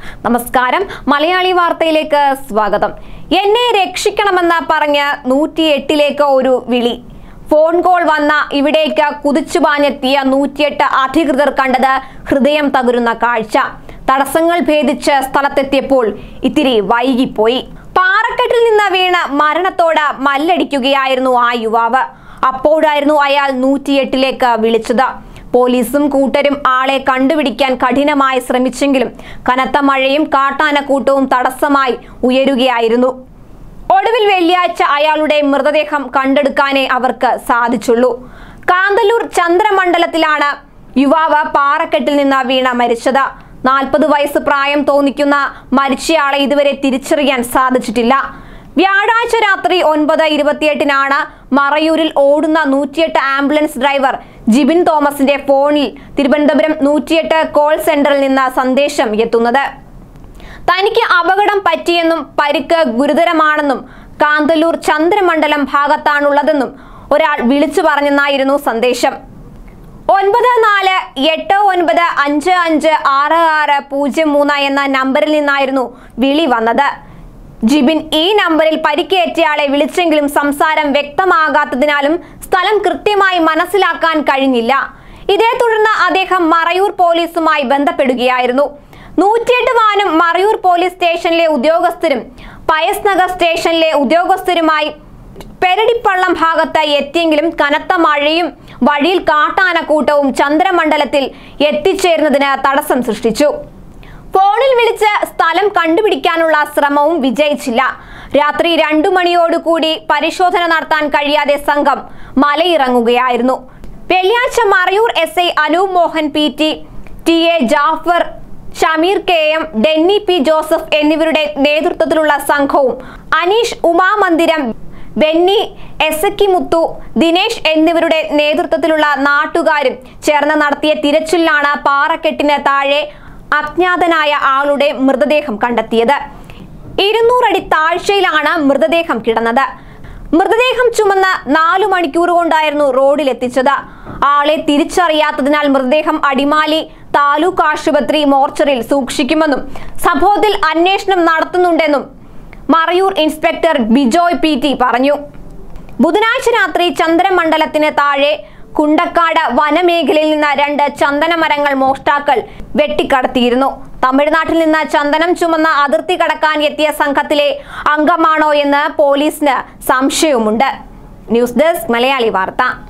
നമസ്കാരം മലയാളി വാർത്തയിലേക്ക് സ്വാഗതം എന്നെ രക്ഷിക്കണമെന്ന് പറഞ്ഞ് നൂറ്റിയെട്ടിലേക്ക് ഒരു വിളി ഫോൺ കോൾ വന്ന ഇവിടേക്ക് കുതിച്ചുപാഞ്ഞെത്തിയ നൂറ്റിയെട്ട് അധികൃതർ കണ്ടത് ഹൃദയം തകരുന്ന കാഴ്ച തടസ്സങ്ങൾ ഭേദിച്ച് സ്ഥലത്തെത്തിയപ്പോൾ ഇത്തിരി വൈകിപ്പോയി പാറക്കെട്ടിൽ നിന്ന് വീണ് മരണത്തോട് മല്ലടിക്കുകയായിരുന്നു ആ യുവാവ് അപ്പോഴായിരുന്നു അയാൾ നൂറ്റിയെട്ടിലേക്ക് വിളിച്ചത് പോലീസും കൂട്ടരും ആളെ കണ്ടുപിടിക്കാൻ കഠിനമായി ശ്രമിച്ചെങ്കിലും കനത്ത മഴയും കാട്ടാനക്കൂട്ടവും തടസ്സമായി ഉയരുകയായിരുന്നു ഒടുവിൽ വെള്ളിയാഴ്ച അയാളുടെ മൃതദേഹം കണ്ടെടുക്കാനേ അവർക്ക് സാധിച്ചുള്ളൂ കാന്തല്ലൂർ ചന്ദ്രമണ്ഡലത്തിലാണ് യുവാവ് പാറക്കെട്ടിൽ നിന്ന് വീണ മരിച്ചത് നാൽപ്പത് വയസ്സ് പ്രായം തോന്നിക്കുന്ന മരിച്ചയാളെ ഇതുവരെ തിരിച്ചറിയാൻ സാധിച്ചിട്ടില്ല വ്യാഴാഴ്ച രാത്രി ഒൻപത് ഇരുപത്തിയെട്ടിനാണ് മറയൂരിൽ ഓടുന്ന നൂറ്റിയെട്ട് ആംബുലൻസ് ഡ്രൈവർ ജിബിൻ തോമസിന്റെ ഫോണിൽ തിരുവനന്തപുരം നൂറ്റിയെട്ട് കോൾ സെന്ററിൽ നിന്ന് സന്ദേശം എത്തുന്നത് തനിക്ക് അപകടം പറ്റിയെന്നും പരിക്ക് ഗുരുതരമാണെന്നും കാന്തല്ലൂർ ചന്ദ്രമണ്ഡലം ഭാഗത്താണുള്ളതെന്നും ഒരാൾ വിളിച്ചു പറഞ്ഞെന്നായിരുന്നു സന്ദേശം ഒൻപത് നാല് എട്ട് ഒൻപത് അഞ്ച് അഞ്ച് ആറ് ആറ് പൂജ്യം മൂന്ന് എന്ന നമ്പറിൽ നിന്നായിരുന്നു വിളി വന്നത് ജിബിൻ ഈ നമ്പറിൽ പരിക്കേറ്റയാളെ വിളിച്ചെങ്കിലും സംസാരം വ്യക്തമാകാത്തതിനാലും സ്ഥലം കൃത്യമായി മനസ്സിലാക്കാൻ കഴിഞ്ഞില്ല ഇതേ തുടർന്ന് അദ്ദേഹം മറയൂർ പോലീസുമായി ബന്ധപ്പെടുകയായിരുന്നു നൂറ്റിയെട്ട് വാനും മറയൂർ പോലീസ് സ്റ്റേഷനിലെ ഉദ്യോഗസ്ഥരും പയസ് നഗർ സ്റ്റേഷനിലെ ഉദ്യോഗസ്ഥരുമായി പെരടിപ്പള്ളം ഭാഗത്ത് എത്തിയെങ്കിലും കനത്ത മഴയും വഴിയിൽ കാട്ടാനക്കൂട്ടവും ചന്ദ്രമണ്ഡലത്തിൽ എത്തിച്ചേരുന്നതിന് തടസ്സം സൃഷ്ടിച്ചു ഫോണിൽ വിളിച്ച് സ്ഥലം കണ്ടുപിടിക്കാനുള്ള ശ്രമവും വിജയിച്ചില്ല രാത്രി രണ്ടു മണിയോടുകൂടി പരിശോധന നടത്താൻ കഴിയാതെ സംഘം മലയിറങ്ങുകയായിരുന്നു വെള്ളിയാഴ്ച Marayur S I Anoop Mohan P T T A Jafar Shameer K M Denny P Joseph എന്നിവരുടെ നേതൃത്വത്തിലുള്ള സംഘവും അനീഷ് ഉമാമന്ദിരം ബെന്നി എസക്കി മുത്തു ദിനേശ് എന്നിവരുടെ നേതൃത്വത്തിലുള്ള നാട്ടുകാരും ചേർന്ന് നടത്തിയ തിരച്ചിലാണ് പാറക്കെട്ടിന് താഴെ അജ്ഞാതനായ ആളുടെ മൃതദേഹം കണ്ടെത്തിയത് ഇരുന്നൂറടി താഴ്ചയിലാണ് മൃതദേഹം കിടന്നത് മൃതദേഹം ചുമന്ന് നാലു മണിക്കൂർ കൊണ്ടായിരുന്നു റോഡിൽ എത്തിച്ചത് ആളെ തിരിച്ചറിയാത്തതിനാൽ മൃതദേഹം അടിമാലി താലൂക്ക് ആശുപത്രി മോർച്ചറിൽ സൂക്ഷിക്കുമെന്നും സംഭവത്തിൽ അന്വേഷണം നടത്തുന്നുണ്ടെന്നും Marayur inspector Bijoy P T പറഞ്ഞു ബുധനാഴ്ച രാത്രി ചന്ദ്രമണ്ഡലത്തിന് താഴെ കുണ്ടക്കാട് വനമേഖലയിൽ നിന്ന് രണ്ട് ചന്ദന മരങ്ങൾ മോഷ്ടാക്കൾ വെട്ടിക്കടത്തിയിരുന്നു തമിഴ്നാട്ടിൽ നിന്ന് ചന്ദനം ചുമന്ന അതിർത്തി കടക്കാൻ എത്തിയ സംഘത്തിലെ അംഗമാണോ എന്ന് പോലീസിന് സംശയവുമുണ്ട് ന്യൂസ് ഡെസ്ക് മലയാളി വാർത്ത